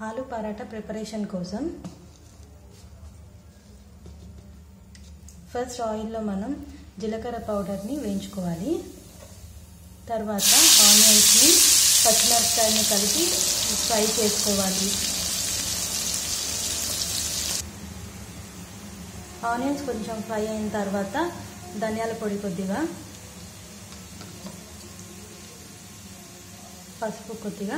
ఆలు పరాటా ప్రిపరేషన్ కోసం ఫస్ట్ ఆయిల్లో మనం జీలకర్ర పౌడర్ని వేయించుకోవాలి తర్వాత ఆనియన్స్ని పచ్చిమిరపకాయని కలిపి ఫ్రై చేసుకోవాలి ఆనియన్స్ కొంచెం ఫ్రై అయిన తర్వాత ధనియాల పొడి కొద్దిగా పసుపు కొద్దిగా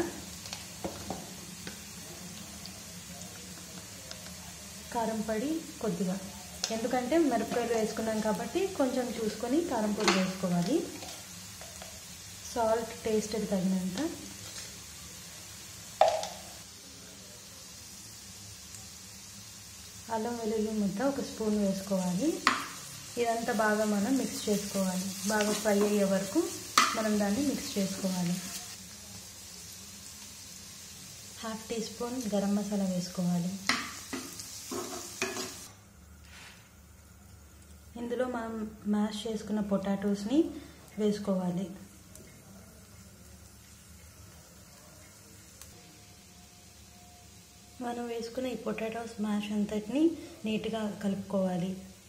కారం పొడి కొద్దిగా ఎందుకంటే మిరపకాయలు వేసుకున్నాం కాబట్టి కొంచెం చూసుకొని కారం పొడి వేసుకోవాలి సాల్ట్ టేస్ట్కి తగినంత అల్లం వెల్లుల్లి ముద్ద ఒక స్పూన్ వేసుకోవాలి ఇదంతా బాగా మనం మిక్స్ చేసుకోవాలి బాగా ఫ్రై అయ్యే వరకు మనం దాన్ని మిక్స్ చేసుకోవాలి half teaspoon garam masala వేసుకోవాలి ఇందులో మనం మ్యాష్ చేసుకున్న పొటాటోస్ని వేసుకోవాలి మనం వేసుకున్న ఈ పొటాటోస్ మ్యాష్ అంతటిని నీట్గా కలుపుకోవాలి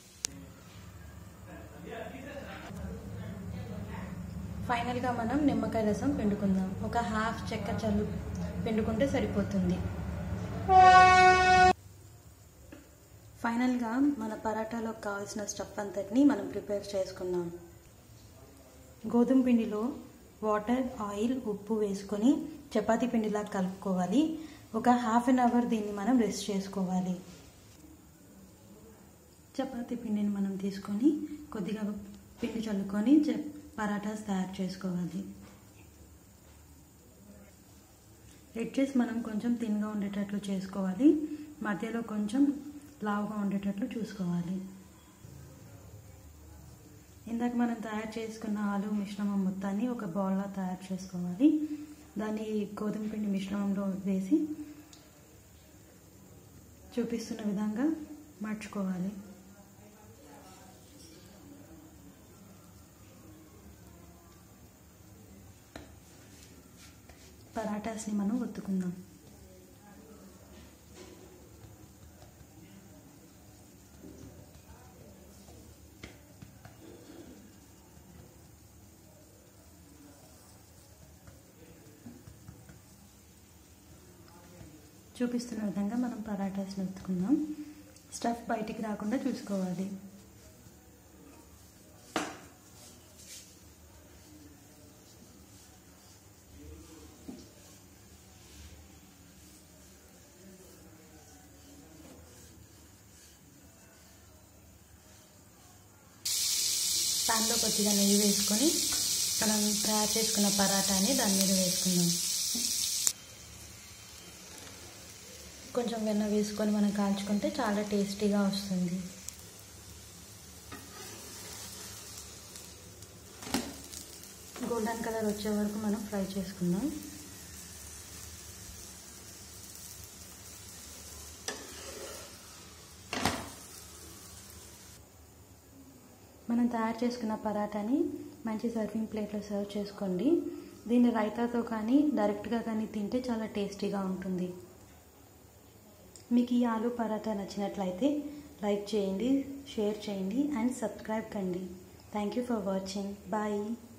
ఫైనల్గా మనం నిమ్మకాయ రసం పిండుకుందాం ఒక హాఫ్ చెక్క చల్లు పిండుకుంటే సరిపోతుంది ఫైనల్గా మన పరాటాలోకి కావాల్సిన స్టఫ్ అంతటిని మనం ప్రిపేర్ చేసుకుందాం గోధుమ పిండిలో వాటర్ ఆయిల్ ఉప్పు వేసుకొని చపాతీ పిండిలా కలుపుకోవాలి ఒక హాఫ్ అన్ అవర్ దీన్ని మనం రెస్ట్ చేసుకోవాలి చపాతీ పిండిని మనం తీసుకొని కొద్దిగా పిండి చల్లుకొని పరాటాస్ తయారు చేసుకోవాలి ఎడ్జెస్ మనం కొంచెం తిన్గా ఉండేటట్లు చేసుకోవాలి మధ్యలో కొంచెం లావుగా ఉండేటట్లు చూసుకోవాలి ఇందాక మనం తయారు చేసుకున్న ఆలు మిశ్రమం మొత్తాన్ని ఒక బౌల్లో తయారు చేసుకోవాలి దాన్ని గోధుమ పిండి మిశ్రమంలో వేసి చూపిస్తున్న విధంగా మర్చుకోవాలి పరాటాస్ని మనం ఒత్తుకుందాం చూపిస్తున్న విధంగా మనం పరాటాస్ని ఒత్తుకుందాం స్టఫ్ బయటికి రాకుండా చూసుకోవాలి ప్యాన్లో కొద్దిగా నెయ్యి వేసుకొని మనం తయారు చేసుకున్న పరాటాని దాని మీద వేసుకుందాం కొంచెం వెన్న వేసుకొని మనం కాల్చుకుంటే చాలా టేస్టీగా వస్తుంది గోల్డెన్ కలర్ వచ్చే వరకు మనం ఫ్రై చేసుకుందాం మనం తయారు చేసుకున్న పరాటాని మంచి సర్వింగ్ ప్లేట్లో సర్వ్ చేసుకోండి దీన్ని రైతాతో కానీ డైరెక్ట్గా కానీ తింటే చాలా టేస్టీగా ఉంటుంది మీకు ఈ ఆలు పరాటా నచ్చినట్లయితే లైక్ చేయండి షేర్ చేయండి అండ్ సబ్స్క్రైబ్ కండి thank you for watching bye